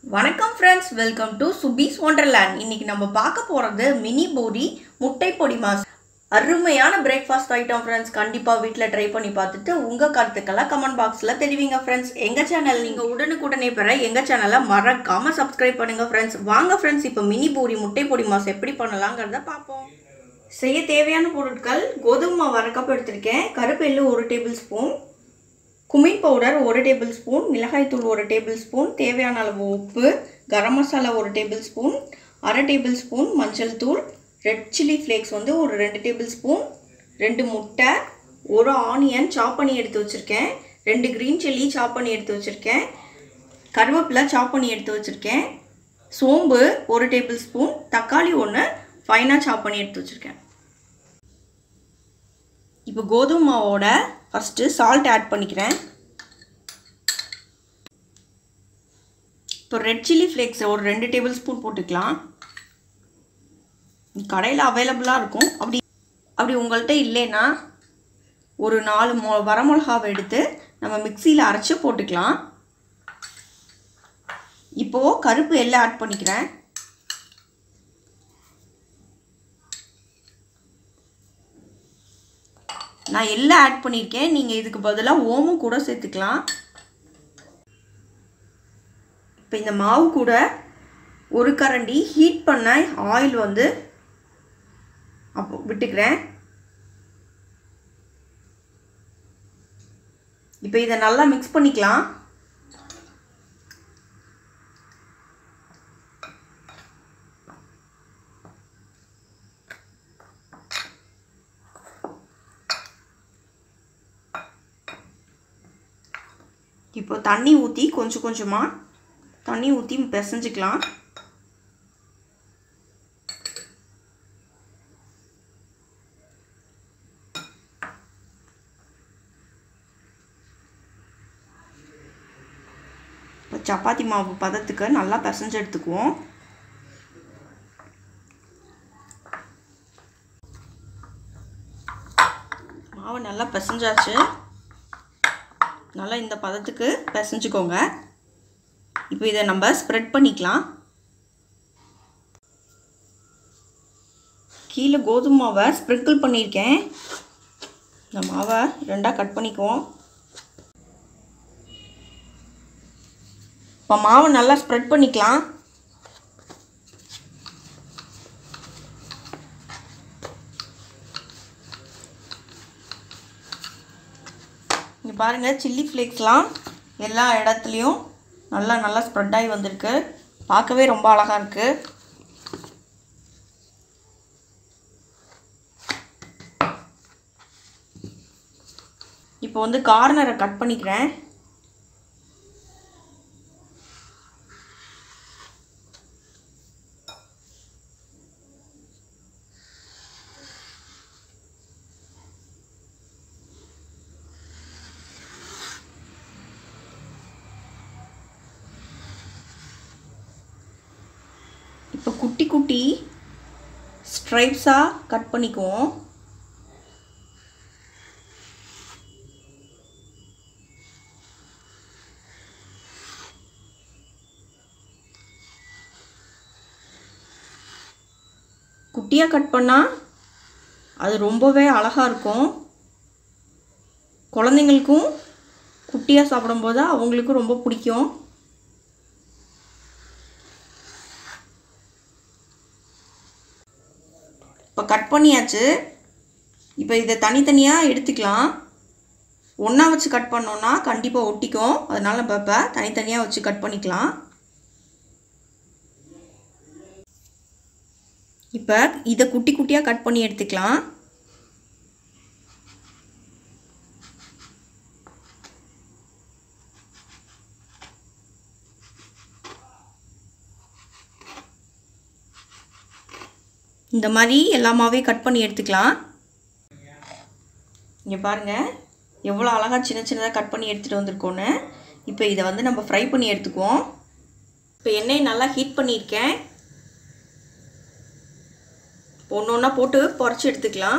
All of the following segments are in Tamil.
வணக்கம் friends welcome to Subi's wonderland இன்னைக்கு நம்ம பார்க்க போகிறது மினி பூரி முட்டை பொடி மாஸ் அருமையான பிரேக்ஃபாஸ்ட் ஐட்டம் ஃப்ரெண்ட்ஸ் கண்டிப்பாக வீட்டில் ட்ரை பண்ணி பார்த்துட்டு உங்கள் கருத்துக்கெல்லாம் கமெண்ட் பாக்ஸில் தெரிவிங்க ஃப்ரெண்ட்ஸ் எங்கள் சேனல் நீங்கள் உடனுக்குடனே பெற எங்கள் சேனலை மறக்காமல் சப்ஸ்கிரைப் பண்ணுங்கள் ஃப்ரெண்ட்ஸ் வாங்க ஃப்ரெண்ட்ஸ் இப்போ மினி பூரி முட்டை பொடி மாஸ் எப்படி பண்ணலாங்கிறத பார்ப்போம் செய்ய தேவையான பொருட்கள் கோதுமை மாவு அரை கப் எடுத்திருக்கேன் கருப்பு எள்ளு ஒரு டேபிள் ஸ்பூன் குமின் பவுடர் ஒரு டேபிள் ஸ்பூன் மிளகாய்த்தூள் ஒரு டேபிள் ஸ்பூன் தேவையான அளவு உப்பு கரம் மசாலா ஒரு டேபிள் ஸ்பூன் அரை டேபிள் ஸ்பூன் மஞ்சள் தூள் ரெட் சில்லி ஃப்ளேக்ஸ் வந்து ஒரு ரெண்டு டேபிள் ஸ்பூன் ரெண்டு முட்டை ஒரு ஆனியன் சாப் பண்ணி எடுத்து வச்சுருக்கேன் ரெண்டு க்ரீன் சில்லி சாப் பண்ணி எடுத்து வச்சுருக்கேன் கருவேப்பிலை சாப் பண்ணி எடுத்து வச்சுருக்கேன் சோம்பு ஒரு டேபிள் ஸ்பூன் தக்காளி ஒன்று ஃபைனாக சாப் பண்ணி எடுத்து வச்சுருக்கேன் இப்போ கோதுமை மாவோட ஃபஸ்ட்டு சால்ட் ஆட் பண்ணிக்கிறேன் இப்போ ரெட் சில்லி ஃப்ளேக்ஸ் ஒரு ரெண்டு டேபிள் ஸ்பூன் போட்டுக்கலாம் கடையில் அவைலபிளாக இருக்கும் அப்படி அப்படி உங்கள்கிட்ட இல்லைன்னா ஒரு நாலு மொ வரமிளகாவை எடுத்து நம்ம மிக்சியில் அரைச்சி போட்டுக்கலாம் இப்போது கருப்பு எல்லாம் ஆட் பண்ணிக்கிறேன் நான் எல்லாம் ஆட் பண்ணியிருக்கேன் நீங்கள் இதுக்கு பதிலாக ஓமும் கூட சேர்த்துக்கலாம் இப்போ இந்த மாவு கூட ஒரு கரண்டி ஹீட் பண்ண ஆயில் வந்து அப்போ விட்டுக்கிறேன் இப்போ இதை நல்லா மிக்ஸ் பண்ணிக்கலாம் இப்போ தண்ணி ஊற்றி கொஞ்சம் கொஞ்சமாக தண்ணி ஊற்றி பிசைஞ்சிக்கலாம் இப்போ சப்பாத்தி மாவு பதத்துக்கு நல்லா பிசைஞ்சு எடுத்துக்குவோம் மாவு நல்லா பிசைஞ்சாச்சு நல்லா இந்த பதத்துக்கு பிசைஞ்சுக்கோங்க இப்போ இதை நம்ம ஸ்ப்ரெட் பண்ணிக்கலாம் கீழே கோதுமை மாவை ஸ்ப்ரிங்கிள் பண்ணியிருக்கேன் இந்த மாவை ரெண்டாக கட் பண்ணிக்குவோம் இப்போ மாவை நல்லா ஸ்ப்ரெட் பண்ணிக்கலாம் இங்கே பாருங்கள் சில்லி ஃப்ளேக்ஸ்லாம் எல்லா இடத்துலையும் நல்லா நல்லா ஸ்ப்ரெட் ஆகி வந்திருக்கு பார்க்கவே ரொம்ப அழகாக இருக்குது இப்போ வந்து கார்னரை கட் பண்ணிக்கிறேன் இப்போ குட்டி குட்டி ஸ்ட்ரைப்ஸாக கட் பண்ணிக்குவோம் குட்டியாக கட் பண்ணால் அது ரொம்பவே அழகாக இருக்கும் குழந்தைங்களுக்கும் குட்டியாக சாப்பிடும்போது அவங்களுக்கும் ரொம்ப பிடிக்கும் இப்போ கட் பண்ணியாச்சு இப்போ இதை தனித்தனியாக எடுத்துக்கலாம் ஒன்றா வச்சு கட் பண்ணோன்னா கண்டிப்பாக ஒட்டிக்கும் அதனால் நம்ம இப்போ தனித்தனியாக வச்சு கட் பண்ணிக்கலாம் இப்போ இதை குட்டி குட்டியாக கட் பண்ணி எடுத்துக்கலாம் இந்த மாதிரி எல்லாமாவே கட் பண்ணி எடுத்துக்கலாம் இங்கே பாருங்கள் எவ்வளோ அழகாக சின்ன சின்னதாக கட் பண்ணி எடுத்துகிட்டு வந்திருக்கோன்னு இப்போ இதை வந்து நம்ம ஃப்ரை பண்ணி எடுத்துக்குவோம் இப்போ எண்ணெய் நல்லா ஹீட் பண்ணியிருக்கேன் ஒன்று ஒன்றா போட்டு பொறச்சி எடுத்துக்கலாம்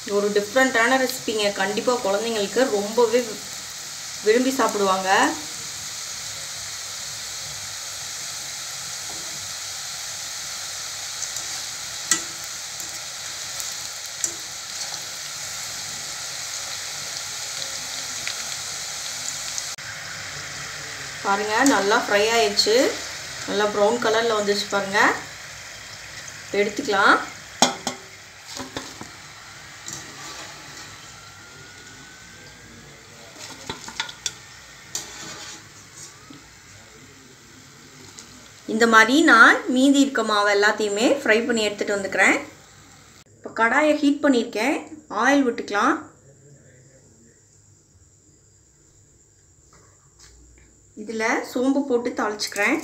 இது ஒரு டிஃப்ரெண்ட்டான ரெசிபிங்க கண்டிப்பாக குழந்தைங்களுக்கு ரொம்பவே வி- விரும்பி சாப்பிடுவாங்க பாருங்க நல்லா ஃப்ரை ஆயிடுச்சு நல்லா ப்ரௌன் கலரில் வந்துச்சு பாருங்க எடுத்துக்கலாம் இந்த மாதிரி நான் மீதி இருக்க மாவு எல்லாத்தையுமே ஃப்ரை பண்ணி எடுத்துகிட்டு வந்துக்கிறேன் இப்போ கடாயை ஹீட் பண்ணியிருக்கேன் ஆயில் விட்டுக்கலாம் இதில் சோம்பு போட்டு தாளிச்சுக்கிறேன்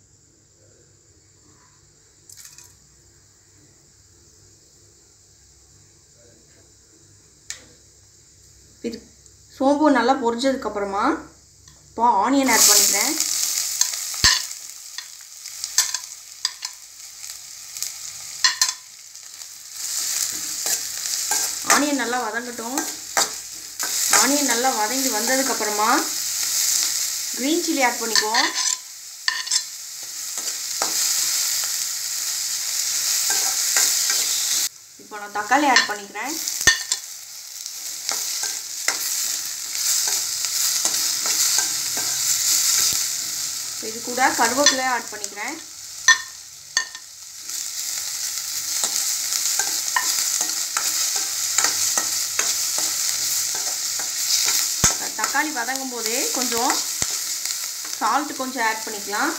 இது சோம்பு நல்லா பொரிச்சதுக்கப்புறமா இப்போ ஆனியன் ஆட் பண்ணிக்கிறேன் ஆனியன் நல்லா வதங்கட்டும் ஆனியன் நல்லா வதங்கி வந்ததுக்கப்புறமா க்ரீன் சில்லி ஆட் பண்ணிக்குவோம் இப்போ நான் தக்காளி ஆட் பண்ணிக்கிறேன் இது கூட கருவேப்பிலை ஆட் பண்ணிக்கிறேன் தக்காளி வதங்கும் போதே கொஞ்சம் சால்ட் கொஞ்சம் ஆட் பண்ணிக்கலாம்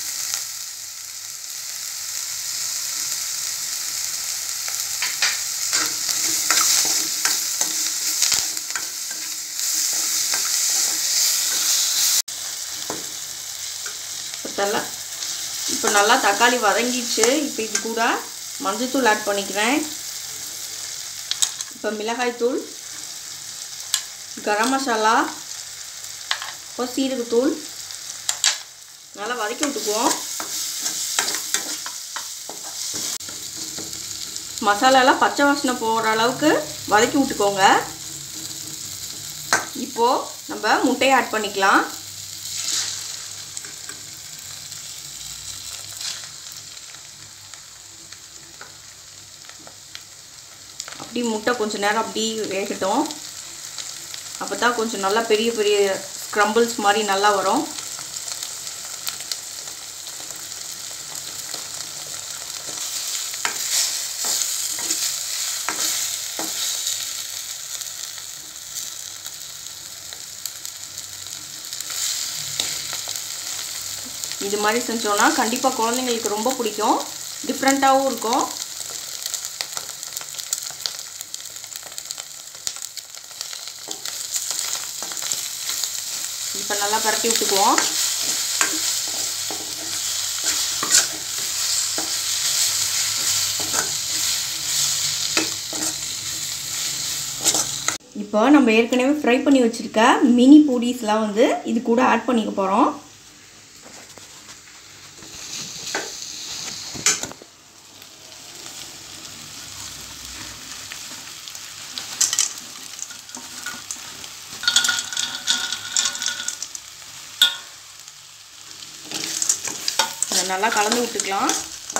இப்போ நல்லா இப்போ நல்லா தக்காளி வதங்கிடுச்சு இப்போ இது கூட மஞ்சள்தூள் ஆட் பண்ணிக்கிறேன் இப்போ மிளகாய்த்தூள் கரம் மசாலா இப்போ சீரகத்தூள் நல்லா வதக்கி விட்டுக்குவோம் மசாலாலாம் பச்சை வாசனை போகிற அளவுக்கு வதக்கி விட்டுக்கோங்க இப்போது நம்ம முட்டையை ஆட் பண்ணிக்கலாம் அப்படி முட்டை கொஞ்சம் நேரம் அப்படி வேகட்டும் அப்போ தான் கொஞ்சம் நல்லா பெரிய பெரிய ஸ்க்ரம்பிள்ஸ் மாதிரி நல்லா வரும் இது மாதிரி செஞ்சோன்னா கண்டிப்பாக குழந்தைங்களுக்கு ரொம்ப பிடிக்கும் டிஃப்ரெண்ட்டாகவும் இருக்கும் இப்போ நல்லா பரட்டி விட்டுக்குவோம் இப்போ நம்ம ஏற்கனவே ஃப்ரை பண்ணி வச்சுருக்க மினி பூரிஸ்லாம் வந்து இது கூட ஆட் பண்ணிக்க போகிறோம் இதை நல்லா கலந்து விட்டுக்கலாம்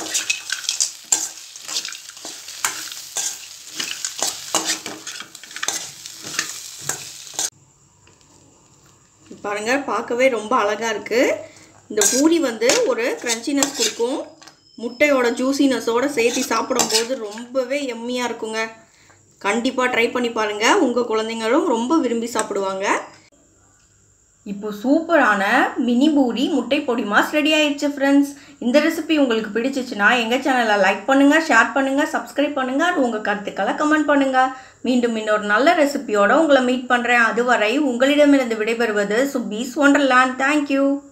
பாருங்க பார்க்கவே ரொம்ப அழகாக இருக்குது இந்த பூரி வந்து ஒரு க்ரன்ச்சினஸ் கொடுக்கும் முட்டையோட ஜூசினஸோட சேர்த்து சாப்பிடும்போது ரொம்பவே எம்மியாக இருக்குங்க கண்டிப்பாக ட்ரை பண்ணி பாருங்கள் உங்கள் குழந்தைங்களும் ரொம்ப விரும்பி சாப்பிடுவாங்க இப்போ சூப்பரான மினி பூரி முட்டை பொடி மாஸ் ரெடி ஆயிடுச்சு ஃப்ரெண்ட்ஸ் இந்த ரெசிபி உங்களுக்கு பிடிச்சிச்சுன்னா எங்கள் சேனலை லைக் பண்ணுங்கள் ஷேர் பண்ணுங்கள் சப்ஸ்கிரைப் பண்ணுங்கள் உங்கள் கருத்துக்களை கமெண்ட் பண்ணுங்கள் மீண்டும் இன்னொரு நல்ல ரெசிபியோட உங்களை மீட் பண்ணுறேன் அதுவரை உங்களிடமிருந்து விடைபெறுவது சுபீஸ் ஒண்டர்லேண்ட் தேங்க்யூ